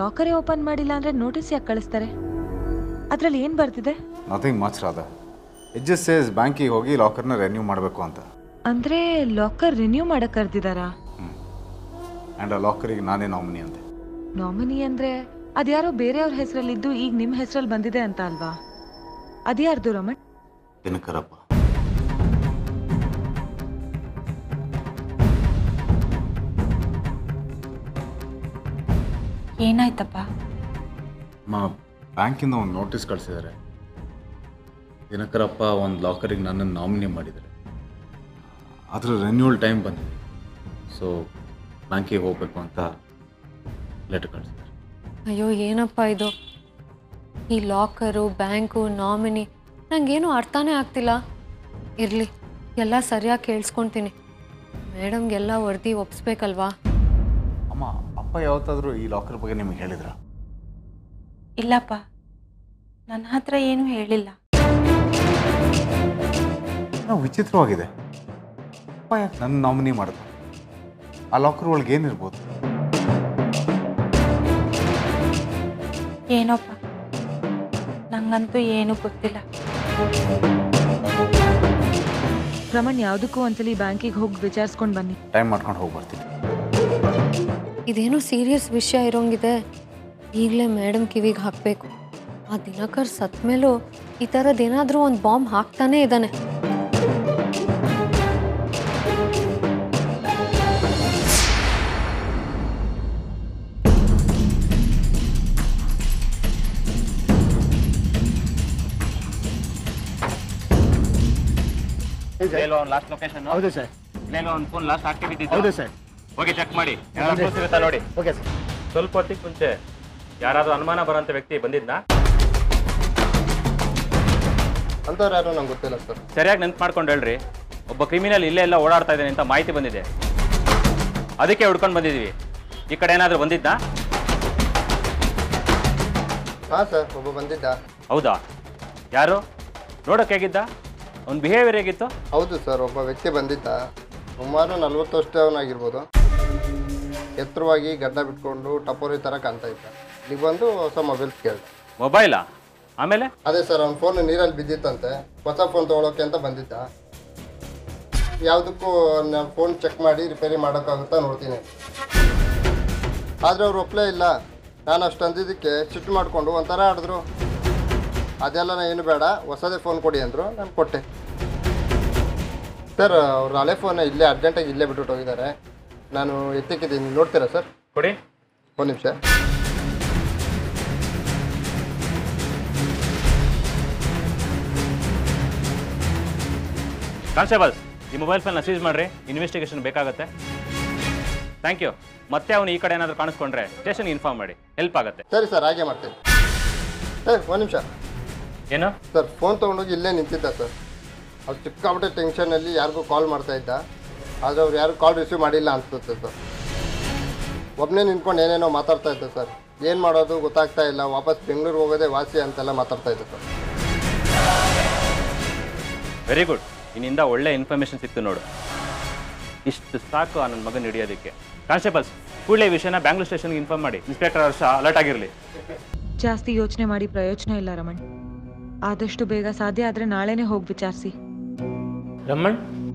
ಲಾಕರೇ open ಮಾಡಿಲ್ಲ ಅಂದ್ರೆ notice ಯಾಕೆ ಕಳಿಸ್ತಾರೆ ಅದ್ರಲ್ಲಿ ಏನ್ ಬರ್ತಿದೆ nothing much Radha it just says ಬ್ಯಾಂಕಿಗೆ ಹೋಗಿ ಲಾಕರ್ನ ರೆನ್ಯೂ ಮಾಡಬೇಕು ಅಂತ ಅಂದ್ರೆ ಲಾಕರ್ ರಿನ್ಯೂ ಮಾಡಕ್ ಕರ್ದಿದಾರಾ ಆ್ಯಂಡ್ ಆ ಲಾಕರಿಗೆ ನಾನೇ ನಾಮಿನಿ ಅಂತೆ ನಾಮಿನಿ ಅಂದ್ರೆ ಅದ್ಯಾರೋ ಬೇರೆಯವ್ರ ಹೆಸರಲ್ಲಿದ್ದು ಈಗ ನಿಮ್ ಹೆಸರಲ್ಲಿ ಬಂದಿದೆ ಅಂತ ಅಲ್ವಾ ಅದ್ಯಾರ್ದು ರಮಣ್ ದಿನಕರಪ್ಪ ಏನಾಯ್ತಪ್ಪ ಮಾ ಬ್ಯಾಂಕಿಂದ ಒಂದು ನೋಟಿಸ್ ಕಳಿಸಿದ್ದಾರೆ ದಿನಕರಪ್ಪ ಒಂದು ಲಾಕರಿಗೆ ನನ್ನನ್ನು ನಾಮಿನಿ ಮಾಡಿದ್ದಾರೆ ಅದರ ರೆನ್ಯೂವಲ್ ಟೈಮ್ ಬಂದಿದೆ ಸೊ ಬ್ಯಾಂಕಿಗೆ ಹೋಗಬೇಕು ಅಂತ ಲೆಟರ್ ಕಳಿಸಿದ್ದಾರೆ ಅಯ್ಯೋ ಏನಪ್ಪ ಇದು ಈ ಲಾಕರು ಬ್ಯಾಂಕು ನಾಮಿನಿ ನನಗೇನು ಅರ್ಥನೇ ಆಗ್ತಿಲ್ಲ ಇರಲಿ ಎಲ್ಲ ಸರಿಯಾಗಿ ಕೇಳಿಸ್ಕೊತೀನಿ ಮೇಡಮ್ಗೆಲ್ಲ ವರದಿ ಒಪ್ಸ್ಬೇಕಲ್ವಾ ಅಮ್ಮ ಅಪ್ಪ ಯಾವತ್ತಾದರೂ ಈ ಲಾಕರ್ ಬಗ್ಗೆ ನಿಮಗೆ ಹೇಳಿದ್ರ ಇಲ್ಲಪ್ಪ ನನ್ನ ಹತ್ರ ಏನೂ ಹೇಳಿಲ್ಲ ನಾವು ವಿಚಿತ್ರವಾಗಿದೆ ಅಪ್ಪ ಯಾಕೆ ನನ್ನ ನಾಮಿನಿ ಮಾಡಿದ್ರು ಆ ಲಾಕರ್ ಒಳಗೆ ಏನಿರ್ಬೋದು ಏನೋಪ್ಪ ನಂಗಂತೂ ಏನೂ ಗೊತ್ತಿಲ್ಲ ರಮಣ್ ಯಾವ್ದಕ್ಕೂ ಒಂದ್ಸಲಿ ಬ್ಯಾಂಕಿಗೆ ಹೋಗಿ ವಿಚಾರಿಸ್ಕೊಂಡು ಬನ್ನಿ ಟೈಮ್ ಮಾಡ್ಕೊಂಡು ಹೋಗಿ ಬರ್ತೀನಿ ಇದೇನೋ ಸೀರಿಯಸ್ ವಿಷಯ ಇರೋಂಗಿದೆ ಈಗಲೇ ಮೇಡಮ್ ಕಿವಿಗೆ ಹಾಕಬೇಕು ಆ ದಿನಕರ್ ಸತ್ ಮೇಲೂ ಈ ಥರದ್ದು ಏನಾದರೂ ಒಂದು ಬಾಂಬ್ ಹಾಕ್ತಾನೇ ಇದ್ದಾನೆ ಲಾಸ್ಟ್ ಲೊಕೇಶನ್ ಹೌದು ಸರ್ ಇಲ್ಲೆಲ್ಲೋ ಒಂದು ಫೋನ್ ಲಾಸ್ಟ್ ಆಕ್ಟಿವಿಟಿ ಹೌದು ಸರ್ ಹೋಗಿ ಚೆಕ್ ಮಾಡಿ ಏನಾದ್ರು clues ಸಿಗುತ್ತಾ ನೋಡಿ ಓಕೆ ಸರ್ ಸ್ವಲ್ಪ ಹೊತ್ತಿಗೆ ಮುಂಚೆ ಯಾರಾದ್ರೂ ಅನುಮಾನ ಬರೋಂಥ ವ್ಯಕ್ತಿ ಬಂದಿದ್ನಾ ಅಂಥವ್ರು ಯಾರು ನಂಗೆ ಗೊತ್ತಿಲ್ಲ ಸರ್ ಸರಿಯಾಗಿ ನೆನ್ಪು ಮಾಡ್ಕೊಂಡು ಹೇಳ್ರಿ ಒಬ್ಬ ಕ್ರಿಮಿನಲ್ ಇಲ್ಲೇ ಎಲ್ಲ ಓಡಾಡ್ತಾ ಇದ್ದಾನೆ ಅಂತ ಮಾಹಿತಿ ಬಂದಿದೆ ಅದಕ್ಕೆ ಹುಡ್ಕೊಂಡು ಬಂದಿದ್ದೀವಿ ಈ ಕಡೆ ಏನಾದರೂ ಬಂದಿದ್ನಾ ಹಾಂ ಸರ್ ಒಬ್ಬ ಬಂದಿದ್ದ ಹೌದಾ ಯಾರು ನೋಡೋಕೆ ಹೇಗಿದ್ದ ಅವ್ನ ಬಿಹೇವಿಯರ್ ಹೇಗಿತ್ತು ಹೌದು ಸರ್ ಒಬ್ಬ ವ್ಯಕ್ತಿ ಬಂದಿದ್ದ ಸುಮಾರು ನಲ್ವತ್ತು ವರ್ಷದವನಾಗಿರ್ಬೋದು ಎತ್ತರವಾಗಿ ಗಡ್ಡ ಬಿಟ್ಕೊಂಡು ಟಪೋರಿ ಥರ ಕಾಣ್ತಾ ಇದ್ದ ಈಗ ಬಂದು ಹೊಸ ಮೊಬೈಲ್ ಕೇಳಿದೆ ಮೊಬೈಲಾ ಆಮೇಲೆ ಅದೇ ಸರ್ ಅವ್ನ ಫೋನ್ ನೀರಲ್ಲಿ ಬಿದ್ದಿತ್ತಂತೆ ಹೊಸ ಫೋನ್ ತೊಗೊಳೋಕೆ ಅಂತ ಬಂದಿದ್ದ ಯಾವುದಕ್ಕೂ ನಾನು ಫೋನ್ ಚೆಕ್ ಮಾಡಿ ರಿಪೇರಿ ಮಾಡೋಕ್ಕಾಗುತ್ತಾ ನೋಡ್ತೀನಿ ಆದರೆ ಅವ್ರು ಒಪ್ಪಲೇ ಇಲ್ಲ ನಾನು ಅಷ್ಟು ಅಂದಿದ್ದಕ್ಕೆ ಸಿಟ್ಟು ಮಾಡಿಕೊಂಡು ಒಂಥರ ಆಡಿದ್ರು ಅದೆಲ್ಲ ನಾನು ಏನು ಬೇಡ ಹೊಸದೇ ಫೋನ್ ಕೊಡಿ ಅಂದರು ನಾನು ಕೊಟ್ಟೆ ಸರ್ ಅವ್ರ ಹಳೆ ಫೋನ್ ಇಲ್ಲೇ ಅರ್ಜೆಂಟಾಗಿ ಇಲ್ಲೇ ಬಿಟ್ಬಿಟ್ಟು ಹೋಗಿದ್ದಾರೆ ನಾನು ಎತ್ತಿಕ್ಕಿದ್ದೀನಿ ನೋಡ್ತೀರಾ ಸರ್ ಕೊಡಿ ಒಂದು ನಿಮಿಷ ಕಾನ್ಸ್ಟೇಬಲ್ಸ್ ಈ ಮೊಬೈಲ್ ಫೋನ್ನ ಸೀಸ್ ಮಾಡ್ರಿ ಇನ್ವೆಸ್ಟಿಗೇಷನ್ ಬೇಕಾಗುತ್ತೆ ಥ್ಯಾಂಕ್ ಯು ಮತ್ತೆ ಅವನು ಈ ಕಡೆ ಏನಾದರೂ ಕಾಣಿಸ್ಕೊಂಡ್ರೆ ಸ್ಟೇಷನ್ಗೆ ಇನ್ಫಾರ್ಮ್ ಮಾಡಿ ಹೆಲ್ಪ್ ಆಗುತ್ತೆ ಸರಿ ಸರ್ ಹಾಗೆ ಮಾಡ್ತೀನಿ ಸರ್ ಒಂದು ನಿಮಿಷ ಏನು ಸರ್ ಫೋನ್ ತೊಗೊಂಡೋಗಿ ಇಲ್ಲೇ ನಿಂತಿದ್ದ ಸರ್ ಅವ್ರು ಸಿಕ್ಕಾಪಟ್ಟೆ ಟೆನ್ಷನಲ್ಲಿ ಯಾರಿಗೂ ಕಾಲ್ ಮಾಡ್ತಾ ಇದ್ದ ಆದರೆ ಅವ್ರು ಯಾರು ಕಾಲ್ ರಿಸೀವ್ ಮಾಡಿಲ್ಲ ಅನ್ಸುತ್ತೆ ಸರ್ ಒಬ್ಬನೇ ನಿಂತ್ಕೊಂಡು ಏನೇನೋ ಮಾತಾಡ್ತಾ ಇದ್ದೆ ಸರ್ ಏನು ಮಾಡೋದು ಗೊತ್ತಾಗ್ತಾ ಇಲ್ಲ ವಾಪಸ್ ಬೆಂಗಳೂರು ಹೋಗೋದೇ ವಾಸಿ ಅಂತೆಲ್ಲ ಮಾತಾಡ್ತಾ ಇದ್ದೆ ಸರ್ ವೆರಿ ಗುಡ್ ಇನ್ನಿಂದ ಒಳ್ಳೆ ಇನ್ಫಾರ್ಮೇಷನ್ ಸಿಕ್ತು ನೋಡು ಇಷ್ಟು ಸಾಕು ಆ ನನ್ನ ಮಗನ ಹಿಡಿಯೋದಕ್ಕೆ ಕಾನ್ಸ್ಟೇಬಲ್ಸ್ ಕೂಡಲೇ ಈ ವಿಷಯನ ಬ್ಯಾಂಗ್ಳೂರ್ ಸ್ಟೇಷನ್ಗೆ ಇನ್ಫಾರ್ಮ್ ಮಾಡಿ ಇನ್ಸ್ಪೆಕ್ಟರ್ ಹರ್ಷ ಅಲರ್ಟ್ ಆಗಿರಲಿ ಜಾಸ್ತಿ ಯೋಚನೆ ಮಾಡಿ ಪ್ರಯೋಜನ ಇಲ್ಲ ರಮಣ್ ಆದಷ್ಟು ಬೇಗ ಸಾಧ್ಯ ಆದ್ರೆ ನಾಳೆನೇ ಹೋಗಿ ವಿಚಾರಿಸಿ ರಮಣ್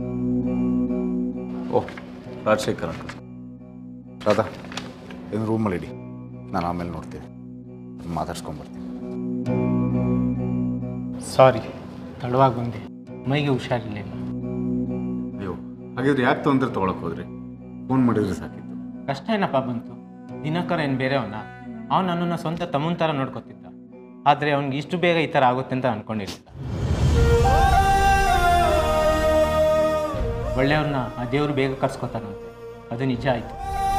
ಓಹ್ ರಾಜಶೇಖರ್ ಅಂತ ರಾಧಾ ಇದನ್ನು ರೂಮಲ್ಲಿ ಇಡಿ ನಾನು ಆಮೇಲೆ ನೋಡ್ತೀನಿ ಮಾತಾಡ್ಸ್ಕೊಂಬರ್ತೀನಿ ಸಾರಿ ತಡವಾಗಿ ಬಂದೆ ಮೈಗೆ ಹುಷಾರಿರಲಿಲ್ಲ ಅಯ್ಯೋ ಹಾಗಿದ್ರೆ ಯಾಕೆ ತೊಂದರೆ ತೊಗೊಳಕ್ಕೆ ಹೋದ್ರಿ ಫೋನ್ ಮಾಡಿದ್ರೆ ಸಾಕಿತ್ತು ಕಷ್ಟ ಏನಪ್ಪ ಬಂತು ದಿನಕರ ಏನು ಬೇರೆಯವನ ಅವನು ನನ್ನನ್ನು ಸ್ವಂತ ತಮ್ಮನ ಥರ ನೋಡ್ಕೊತಿದ್ದ ಆದರೆ ಅವ್ನಿಗೆ ಇಷ್ಟು ಬೇಗ ಈ ಥರ ಆಗುತ್ತೆ ಅಂತ ಅಂದ್ಕೊಂಡಿರಲಿಲ್ಲ ಒಳ್ಳೆಯವ್ರನ್ನ ಆ ದೇವರು ಬೇಗ ಕರ್ಸ್ಕೊತಾನಂತೆ ಅದು ನಿಜ ಆಯಿತು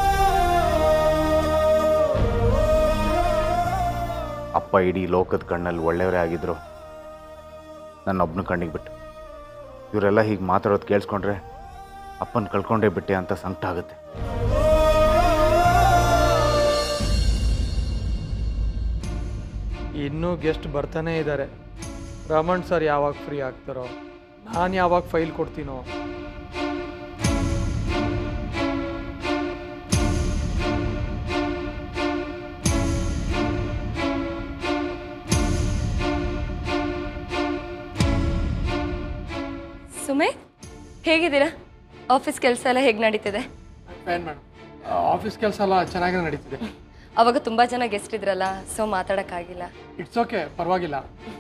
ಅಪ್ಪ ಇಡೀ ಲೋಕದ ಕಣ್ಣಲ್ಲಿ ಒಳ್ಳೆಯವರೇ ಆಗಿದ್ರು ನನ್ನೊಬ್ಬನ ಕಣ್ಣಿಗೆ ಬಿಟ್ಟು ಇವರೆಲ್ಲ ಹೀಗೆ ಮಾತಾಡೋದು ಕೇಳಿಸ್ಕೊಂಡ್ರೆ ಅಪ್ಪನ ಕಳ್ಕೊಂಡೇ ಬಿಟ್ಟೆ ಅಂತ ಸಂಕಟ ಆಗುತ್ತೆ ಇನ್ನೂ ಗೆಸ್ಟ್ ಬರ್ತಾನೇ ಇದ್ದಾರೆ ರಮಣ್ ಸರ್ ಯಾವಾಗ ಫ್ರೀ ಆಗ್ತಾರೋ ನಾನು ಯಾವಾಗ ಫೈಲ್ ಕೊಡ್ತೀನೋ ಹೇಗಿದ್ದೀರಾ ಆಫೀಸ್ ಕೆಲಸ ಎಲ್ಲ ಹೇಗೆ ನಡೀತಿದೆ ಫೈನ್ ಮೇಡಮ್ ಆಫೀಸ್ ಕೆಲಸ ಎಲ್ಲ ಚೆನ್ನಾಗಿ ನಡೀತಿದೆ ಅವಾಗ ತುಂಬ ಜನ ಗೆಸ್ಟ್ ಇದ್ರಲ್ಲ ಸೊ ಮಾತಾಡೋಕ್ಕಾಗಿಲ್ಲ ಇಟ್ಸ್ ಓಕೆ ಪರವಾಗಿಲ್ಲ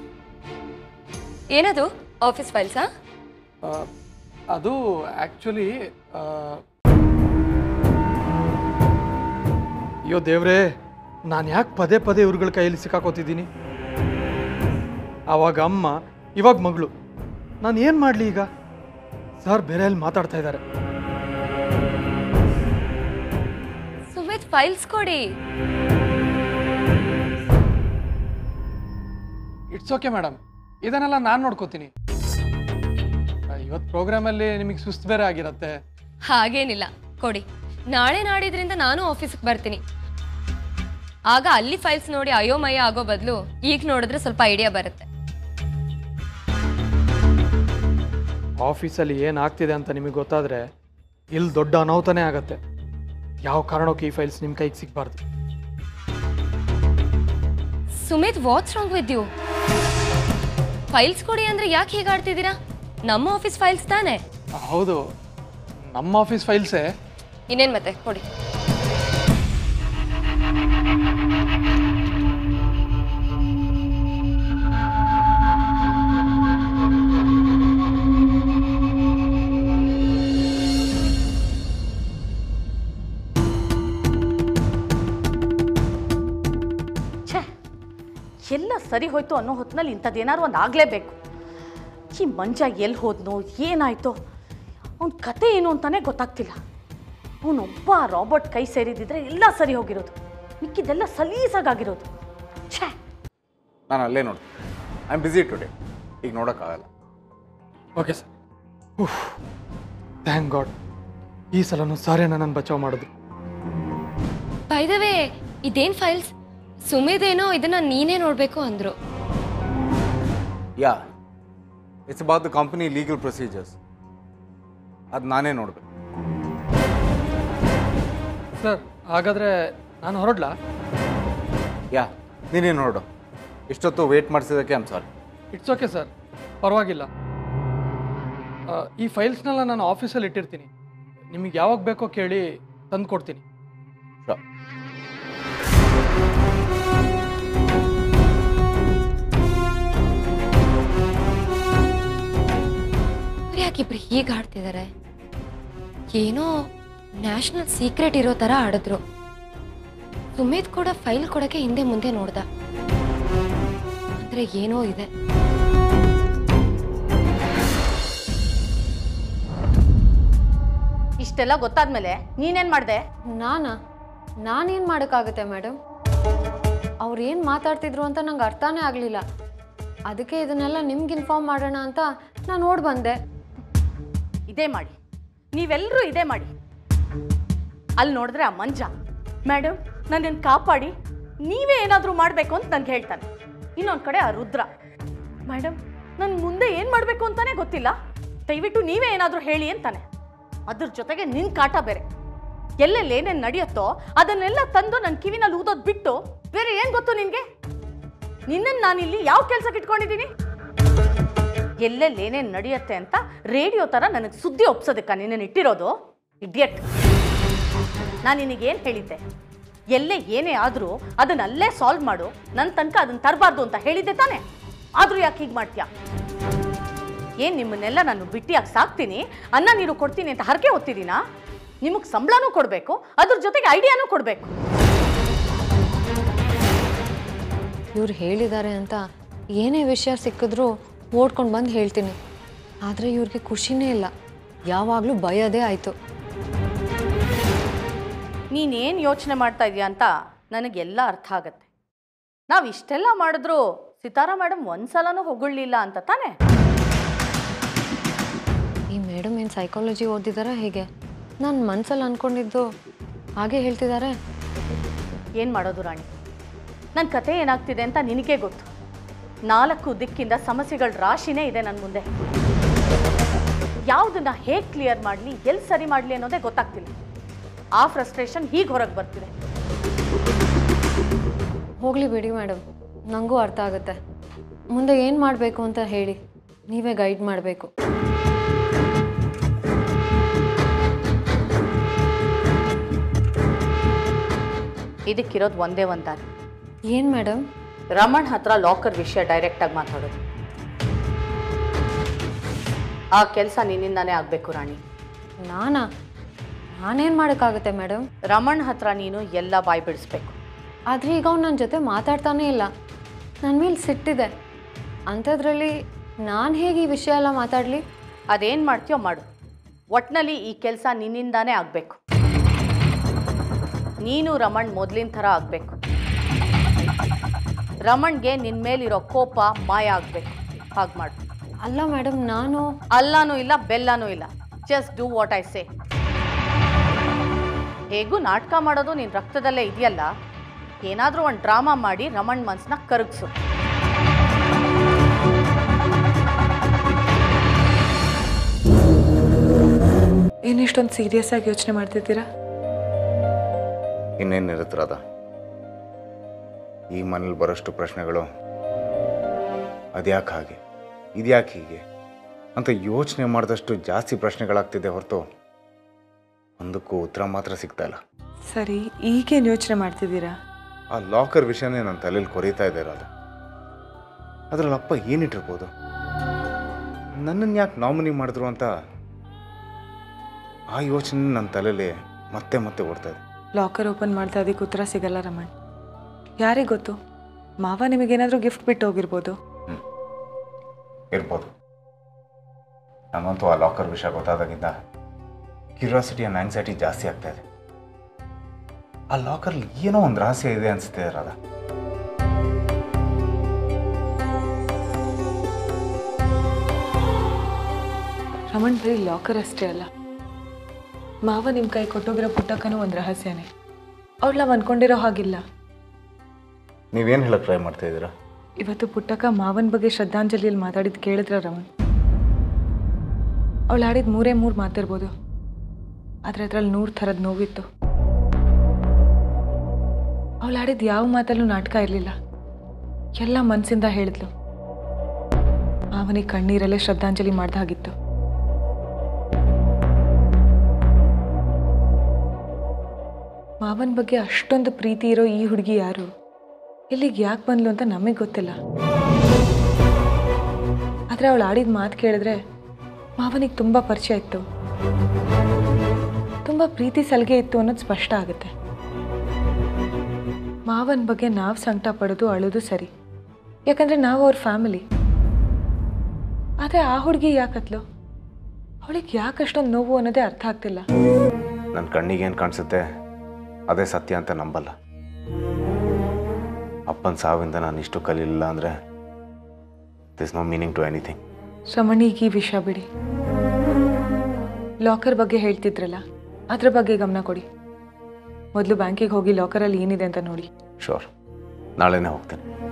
ಏನದು ಆಫೀಸ್ ಫೈಲ್ಸಾ ಆ, ಅದು ಆ್ಯಕ್ಚುಲಿ ಅಯ್ಯೋ ದೇವ್ರೇ ನಾನು ಯಾಕೆ ಪದೇ ಪದೇ ಇವ್ರುಗಳ ಕೈಯಲ್ಲಿ ಸಿಕ್ಕಾಕೋತಿದ್ದೀನಿ ಆವಾಗ ಅಮ್ಮ ಇವಾಗ ಮಗಳು ನಾನು ಏನು ಮಾಡಲಿ ಈಗ ಸರ್ ಬೇರೆ ಎಲ್ಲಿ ಮಾತಾಡ್ತಾ ಇದ್ದಾರೆ ಸುಮಿತ್ ಫೈಲ್ಸ್ ಕೊಡಿ ಇಟ್ಸ್ ಓಕೆ ಮೇಡಮ್ ಇದನ್ನೆಲ್ಲ ನಾನು ನೋಡ್ಕೋತೀನಿ ಇವತ್ತು ಪ್ರೋಗ್ರಾಮಲ್ಲಿ ನಿಮಗೆ ಸುಸ್ತು ಬೇರೆ ಆಗಿರತ್ತೆ ಹಾಗೇನಿಲ್ಲ ಕೊಡಿ ನಾಳೆ ನಾಡಿದ್ರಿಂದ ನಾನು ಆಫೀಸ್ಗೆ ಬರ್ತೀನಿ ಆಗ ಅಲ್ಲಿ ಫೈಲ್ಸ್ ನೋಡಿ ಅಯೋಮಯ ಆಗೋ ಬದಲು ಈಗ ನೋಡಿದ್ರೆ ಸ್ವಲ್ಪ ಐಡಿಯಾ ಬರುತ್ತೆ ಆಫೀಸಲ್ಲಿ ಏನು ಆಗ್ತಿದೆ ಅಂತ ನಿಮಗೆ ಗೊತ್ತಾದರೆ ಇಲ್ಲಿ ದೊಡ್ಡ ಅನಾಹುತನೇ ಆಗತ್ತೆ ಯಾವ ಕಾರಣಕ್ಕೂ ಈ ಫೈಲ್ಸ್ ನಿಮ್ಮ ಕೈಗೆ ಸಿಗಬಾರ್ದು Sumit what's wrong with you files ಕೊಡಿ ಅಂದ್ರೆ ಯಾಕೆ ಹೀಗೆ ಆಡ್ತಿದ್ದೀರಾ ನಮ್ಮ ಆಫೀಸ್ ಫೈಲ್ಸ್ ತಾನೇ ಹೌದು ನಮ್ಮ ಆಫೀಸ್ ಫೈಲ್ಸೇ ಇನ್ನೇನು ಮತ್ತೆ ಕೊಡಿ ಛೇ ಎಲ್ಲ ಸರಿ ಹೋಯ್ತು ಅನ್ನೋ ಹೊತ್ತಿನಲ್ಲಿ ಇಂಥದ್ದೇನಾದ್ರು ಒಂದು ಆಗಲೇಬೇಕು ಈ ಮಂಜ ಎಲ್ಲಿ ಹೋದ್ನೋ ಏನಾಯ್ತೋ ಅವನ ಕತೆ ಏನು ಅಂತಾನೆ ಗೊತ್ತಾಗ್ತಿಲ್ಲ ಅವನೊಬ್ಬ ರಾಬರ್ಟ್ ಕೈ ಸೇರಿದಿದ್ರೆ ಎಲ್ಲ ಸರಿ ಹೋಗಿರೋದು ಮಿಕ್ಕಿದೆಲ್ಲ ಸಲೀಸಾಗಿರೋದು ಛೇ ನಾನು ಅಲ್ಲೇ ನೋಡಿ ಐ ಆಮ್ ಬಿಸಿ ಟುಡೇ ಈಗ ನೋಡೋಕ್ಕಾಗಲ್ಲ ಓಕೆ ಸರ್ ಥ್ಯಾಂಕ್ ಗಾಡ್ ಈ ಸಲನೂ ಸಾರೇ ನನ್ನನ್ನು ಬಚಾವ್ ಮಾಡೋದು ಬೈದವೇ ಇದೇನ್ ಫೈಲ್ಸ್ ಸುಮಿತ್ ಏನೋ ಇದನ್ನ ನೀನೇ ನೋಡ್ಬೇಕು ಅಂದ್ರು yeah it's about the company legal procedures ಅದು ನಾನೇ ನೋಡಬೇಕು ಸರ್ ಹಾಗಾದರೆ ನಾನು ಹೊರಡ್ಲಾ ಯಾ ನೀನೇ ನೋಡು ಇಷ್ಟೊತ್ತು ವೇಟ್ ಮಾಡಿಸಿದ್ದಕ್ಕೆ I'm sorry it's okay sir ಪರವಾಗಿಲ್ಲ ಆ, ಈ ಫೈಲ್ಸ್ನೆಲ್ಲ ನಾನು ಆಫೀಸಲ್ಲಿ ಇಟ್ಟಿರ್ತೀನಿ ನಿಮಗೆ ಯಾವಾಗ ಬೇಕೋ ಕೇಳಿ ತಂದು ಕೊಡ್ತೀನಿ Sure. ಯಾಕಿಬ್ರು ಹೀಗೆ ಆಡ್ತಿದ್ದಾರೆ ಏನೋ ನ್ಯಾಷನಲ್ ಸೀಕ್ರೆಟ್ ಇರೋ ಥರ ಆಡಿದ್ರು ಸುಮಿತ್ ಕೂಡ ಫೈಲ್ ಕೊಡಕ್ಕೆ ಹಿಂದೆ ಮುಂದೆ ನೋಡ್ದ ಅಂದ್ರೆ ಏನೋ ಇದೆ ಇಷ್ಟೆಲ್ಲ ಗೊತ್ತಾದ್ಮೇಲೆ ನೀನೇನು ಮಾಡಿದೆ ನಾನಾ ನಾನೇನು ಮಾಡೋಕ್ಕಾಗುತ್ತೆ ಮೇಡಮ್ ಅವ್ರು ಏನು ಮಾತಾಡ್ತಿದ್ರು ಅಂತ ನಂಗೆ ಅರ್ಥನೇ ಆಗಲಿಲ್ಲ ಅದಕ್ಕೆ ಇದನ್ನೆಲ್ಲ ನಿಮ್ಗೆ ಇನ್ಫಾರ್ಮ್ ಮಾಡೋಣ ಅಂತ ನಾನು ನೋಡಿ ಬಂದೆ ಇದೇ ಮಾಡಿ ನೀವೆಲ್ಲರೂ ಇದೇ ಮಾಡಿ ಅಲ್ಲಿ ನೋಡಿದ್ರೆ ಆ ಮಂಜ ಮೇಡಮ್ ನನ್ನನ್ನು ಕಾಪಾಡಿ ನೀವೇ ಏನಾದರೂ ಮಾಡಬೇಕು ಅಂತ ನನಗೆ ಹೇಳ್ತಾನೆ ಇನ್ನೊಂದು ಕಡೆ ಆ ರುದ್ರ ಮೇಡಮ್ ನನ್ನ ಮುಂದೆ ಏನು ಮಾಡಬೇಕು ಅಂತಾನೆ ಗೊತ್ತಿಲ್ಲ ದಯವಿಟ್ಟು ನೀವೇ ಏನಾದರೂ ಹೇಳಿ ಅಂತಾನೆ ಅದ್ರ ಜೊತೆಗೆ ನಿನ್ನ ಕಾಟ ಬೇರೆ ಎಲ್ಲೆಲ್ಲಿ ಏನೇನು ನಡೆಯುತ್ತೋ ಅದನ್ನೆಲ್ಲ ತಂದು ನನ್ನ ಕಿವಿನಲ್ಲಿ ಊದೋದು ಬಿಟ್ಟು ಬೇರೆ ಏನು ಗೊತ್ತು ನಿನಗೆ ನಿನ್ನನ್ನು ನಾನಿಲ್ಲಿ ಯಾವ ಕೆಲಸಕ್ಕೆ ಇಟ್ಕೊಂಡಿದ್ದೀನಿ ಎಲ್ಲೆಲ್ಲಿ ಏನೇನು ನಡೆಯುತ್ತೆ ಅಂತ ರೇಡಿಯೋ ಥರ ನನಗೆ ಸುದ್ದಿ ಒಪ್ಸೋದಕ್ಕ ನಿನ್ನನ್ನು ಇಟ್ಟಿರೋದು ಇಡಿಯಟ್ ನಾನು ನಿನಗೇನು ಹೇಳಿದ್ದೆ ಎಲ್ಲೇ ಏನೇ ಆದರೂ ಅದನ್ನ ಅಲ್ಲೇ ಸಾಲ್ವ್ ಮಾಡು ನನ್ನ ತನಕ ಅದನ್ನ ತರಬಾರ್ದು ಅಂತ ಹೇಳಿದ್ದೆ ತಾನೇ ಆದರೂ ಯಾಕೆ ಹೀಗೆ ಮಾಡ್ತೀಯಾ ಏನು ನಿಮ್ಮನ್ನೆಲ್ಲ ನಾನು ಬಿಟ್ಟಿಯಾಗಿ ಸಾಕ್ತೀನಿ ಅನ್ನ ನೀರು ಕೊಡ್ತೀನಿ ಅಂತ ಹರಕೆ ಹೊತ್ತಿದ್ದೀನಾ ನಿಮಗೆ ಸಂಬಳನೂ ಕೊಡಬೇಕು ಅದ್ರ ಜೊತೆಗೆ ಐಡಿಯಾನೂ ಕೊಡಬೇಕು ಇವ್ರು ಹೇಳಿದ್ದಾರೆ ಅಂತ ಏನೇ ವಿಷಯ ಸಿಕ್ಕಿದ್ರೂ ಓಡ್ಕೊಂಡು ಬಂದು ಹೇಳ್ತೀನಿ ಆದರೆ ಇವ್ರಿಗೆ ಖುಷಿನೇ ಇಲ್ಲ ಯಾವಾಗಲೂ ಭಯದೇ ಆಯಿತು ನೀನೇನು ಯೋಚನೆ ಮಾಡ್ತಾ ಇದೀಯ ಅಂತ ನನಗೆಲ್ಲ ಅರ್ಥ ಆಗತ್ತೆ ನಾವು ಇಷ್ಟೆಲ್ಲ ಮಾಡಿದ್ರು ಸಿತಾರಾ ಮೇಡಮ್ ಒಂದ್ಸಲನೂ ಹೊಗಳಿಲ್ಲ ಅಂತ ತಾನೇ ಈ ಮೇಡಮ್ ಏನು ಸೈಕಾಲಜಿ ಓದಿದಾರಾ ಹೇಗೆ ನಾನು ಮನ್ಸಲ್ಲಿ ಅಂದ್ಕೊಂಡಿದ್ದು ಹಾಗೆ ಹೇಳ್ತಿದ್ದಾರೆ ಏನು ಮಾಡೋದು ರಾಣಿ ನನ್ನ ಕತೆ ಏನಾಗ್ತಿದೆ ಅಂತ ನಿನಗೆ ಗೊತ್ತು ನಾಲ್ಕು ದಿಕ್ಕಿಂದ ಸಮಸ್ಯೆಗಳ ರಾಶಿನೇ ಇದೆ ನನ್ನ ಮುಂದೆ ಯಾವುದನ್ನ ಹೇಗೆ ಕ್ಲಿಯರ್ ಮಾಡಲಿ ಎಲ್ಲಿ ಸರಿ ಮಾಡಲಿ ಅನ್ನೋದೇ ಗೊತ್ತಾಗ್ತಿಲ್ಲ ಆ ಫ್ರಸ್ಟ್ರೇಷನ್ ಹೀಗೆ ಹೊರಗೆ ಬರ್ತಿದೆ ಹೋಗಲಿ ಬಿಡಿ ಮೇಡಮ್ ನನಗೂ ಅರ್ಥ ಆಗುತ್ತೆ ಮುಂದೆ ಏನು ಮಾಡಬೇಕು ಅಂತ ಹೇಳಿ ನೀವೇ ಗೈಡ್ ಮಾಡಬೇಕು ಇದಕ್ಕಿರೋದು ಒಂದೇ ಒಂದು ದಾರಿ ಏನು ಮೇಡಮ್ ರಮಣ್ ಹತ್ರ ಲಾಕರ್ ವಿಷಯ ಡೈರೆಕ್ಟಾಗಿ ಮಾತಾಡೋದು ಆ ಕೆಲಸ ನಿನ್ನಿಂದಾನೇ ಆಗಬೇಕು ರಾಣಿ ನಾನಾ ನಾನೇನು ಮಾಡೋಕ್ಕಾಗುತ್ತೆ ಮೇಡಮ್ ರಮಣ್ ಹತ್ರ ನೀನು ಎಲ್ಲ ಬಾಯ್ ಬಿಡಿಸ್ಬೇಕು ಆದರೆ ಈಗ ಅವ್ನು ನನ್ನ ಜೊತೆ ಮಾತಾಡ್ತಾನೇ ಇಲ್ಲ ನನ್ನ ಮೇಲೆ ಸಿಟ್ಟಿದೆ ಅಂಥದ್ರಲ್ಲಿ ನಾನು ಹೇಗೆ ಈ ವಿಷಯ ಎಲ್ಲ ಮಾತಾಡಲಿ ಅದೇನು ಮಾಡ್ತೀಯೋ ಮಾಡು ಒಟ್ನಲ್ಲಿ ಈ ಕೆಲಸ ನಿನ್ನಿಂದಾನೇ ಆಗಬೇಕು ನೀನು ರಮಣ್ ಮೊದಲಿನ ಥರ ಆಗಬೇಕು ರಮಣ್ಗೆ ನಿನ್ನ ಮೇಲಿರೋ ಕೋಪ ಮಾಯ ಆಗಬೇಕು ಹಾಗೆ ಮಾಡು ಅಲ್ಲ ಮೇಡಮ್ ನಾನು ಅಲ್ಲಾನೂ ಇಲ್ಲ ಬೆಲ್ಲಾನೂ ಇಲ್ಲ just do what I say ಹೇಗೂ ನಾಟಕ ಮಾಡೋದು ನಿನ್ನ ರಕ್ತದಲ್ಲೇ ಇದೆಯಲ್ಲ ಏನಾದರೂ ಒಂದು ಡ್ರಾಮಾ ಮಾಡಿ ರಮಣ್ ಮನ್ಸನ್ನ ಕರಗಿಸು ಏನಿಷ್ಟೊಂದು ಸೀರಿಯಸ್ ಆಗಿ ಯೋಚನೆ ಮಾಡ್ತಿದ್ದೀರಾ ಇನ್ನೇನಿರುತ್ತೆ ರಾಧ ಈ ಮನೇಲಿ ಬರೋಷ್ಟು ಪ್ರಶ್ನೆಗಳು ಅದ್ಯಾಕೆ ಹಾಗೆ ಇದ್ಯಾಕೆ ಹೀಗೆ ಅಂತ ಯೋಚನೆ ಮಾಡಿದಷ್ಟು ಜಾಸ್ತಿ ಪ್ರಶ್ನೆಗಳಾಗ್ತಿದೆ ಹೊರತು ಒಂದಕ್ಕೂ ಉತ್ತರ ಮಾತ್ರ ಸಿಗ್ತಾ ಇಲ್ಲ ಸರಿ ಈಗೇನು ಯೋಚನೆ ಮಾಡ್ತಿದ್ದೀರಾ ಆ ಲಾಕರ್ ವಿಷಯನೇ ನನ್ನ ತಲೆಯಲ್ಲಿ ಕೊರೀತಾ ಇದೆ ರಾಧ ಅದರಲ್ಲಿ ಅಪ್ಪ ಏನಿಟ್ಟಿರ್ಬೋದು ನನ್ನನ್ನು ಯಾಕೆ ನಾಮಿನಿ ಮಾಡಿದ್ರು ಅಂತ ಆ ಯೋಚನೆ ನನ್ನ ತಲೆಯಲ್ಲಿ ಮತ್ತೆ ಮತ್ತೆ ಓಡ್ತಾ ಇದೆ ಲಾಕರ್ ಓಪನ್ ಮಾಡ್ತಾ ಅದಕ್ಕೆ ಉತ್ತರ ಸಿಗಲ್ಲ ರಮಣ್ ಯಾರಿಗೆ ಗೊತ್ತು ಮಾವ ನಿಮಗೇನಾದರೂ ಗಿಫ್ಟ್ ಬಿಟ್ಟು ಹೋಗಿರ್ಬೋದು ಇರ್ಬೋದು ನಮ್ಮಂತೂ ಆ ಲಾಕರ್ ವಿಷಯ ಗೊತ್ತಾದಾಗಿಂದ ಕ್ಯೂರಿಯಾಸಿಟಿ ಆ್ಯಂಡ್ ಆಂಗ್ಸೈಟಿ ಜಾಸ್ತಿ ಆಗ್ತಾ ಇದೆ ಆ ಲಾಕರ್ಲಿ ಏನೋ ಒಂದು ರಹಸ್ಯ ಇದೆ ಅನಿಸುತ್ತೆ ರಾಧ ರಮಣ್ ಬರೀ ಲಾಕರ್ ಅಷ್ಟೇ ಅಲ್ಲ ಮಾವ ನಿಮ್ಮ ಕೈ ಕೊಟ್ಟೋಗಿರೋ ಪುಟ್ಟಕ್ಕನೂ ಒಂದು ರಹಸ್ಯನೇ ಅವಳು ನಾವು ಅನ್ಕೊಂಡಿರೋ ಹಾಗಿಲ್ಲ ನೀವೇನು ಹೇಳಕ್ಕೆ ಟ್ರೈ ಮಾಡ್ತಾ ಇದ್ದೀರಾ ಇವತ್ತು ಪುಟ್ಟಕ್ಕ ಮಾವನ ಬಗ್ಗೆ ಶ್ರದ್ಧಾಂಜಲಿಯಲ್ಲಿ ಮಾತಾಡಿದ್ದು ಕೇಳಿದ್ರ ರಮಣ್ ಅವಳು ಆಡಿದ ಮೂರೇ ಮೂರು ಮಾತಿರ್ಬೋದು ಆದರೆ ಅದ್ರಲ್ಲಿ ನೂರು ಥರದ ನೋವಿತ್ತು ಅವಳು ಆಡಿದ ಯಾವ ಮಾತಲ್ಲೂ ನಾಟಕ ಇರಲಿಲ್ಲ ಎಲ್ಲ ಮನಸ್ಸಿಂದ ಹೇಳಿದ್ಲು ಮಾವನಿಗೆ ಕಣ್ಣೀರಲ್ಲೇ ಶ್ರದ್ಧಾಂಜಲಿ ಮಾಡ್ದ ಹಾಗಿತ್ತು ಮಾವನ ಬಗ್ಗೆ ಅಷ್ಟೊಂದು ಪ್ರೀತಿ ಇರೋ ಈ ಹುಡುಗಿ ಯಾರು ಇಲ್ಲಿಗೆ ಯಾಕೆ ಬಂದ್ಲು ಅಂತ ನಮಗೆ ಗೊತ್ತಿಲ್ಲ ಆದರೆ ಅವಳು ಆಡಿದ ಮಾತು ಕೇಳಿದ್ರೆ ಮಾವನಿಗೆ ತುಂಬ ಪರಿಚಯ ಇತ್ತು ತುಂಬ ಪ್ರೀತಿ ಸಲಿಗೆ ಇತ್ತು ಅನ್ನೋದು ಸ್ಪಷ್ಟ ಆಗುತ್ತೆ ಮಾವನ ಬಗ್ಗೆ ನಾವು ಸಂಕಟ ಪಡೋದು ಅಳೋದು ಸರಿ ಯಾಕಂದರೆ ನಾವು ಅವ್ರ ಫ್ಯಾಮಿಲಿ ಆದರೆ ಆ ಹುಡುಗಿ ಯಾಕತ್ಲು ಅವಳಿಗೆ ಯಾಕೆ ಅಷ್ಟೊಂದು ನೋವು ಅನ್ನೋದೇ ಅರ್ಥ ಆಗ್ತಿಲ್ಲ ನನ್ನ ಕಣ್ಣಿಗೇನು ಕಾಣಿಸುತ್ತೆ ಅದೇ ಸತ್ಯ ಅಂತ ನಂಬಲ್ಲ ಅಪ್ಪನ ಸಾವಿಂದ ನಾನು ಇಷ್ಟು ಕಲೀಲಿಲ್ಲ ಅಂದರೆ this no meaning to anything ಶ್ರಮಣಿಗೆ ಈ ವಿಷಯ ಬಿಡಿ ಲಾಕರ್ ಬಗ್ಗೆ ಹೇಳ್ತಿದ್ರಲ್ಲ ಅದ್ರ ಬಗ್ಗೆ ಗಮನ ಕೊಡಿ ಮೊದಲು ಬ್ಯಾಂಕಿಗೆ ಹೋಗಿ ಲಾಕರಲ್ಲಿ ಏನಿದೆ ಅಂತ ನೋಡಿ ಶೋರ್ ನಾಳೆನೇ ಹೋಗ್ತೇನೆ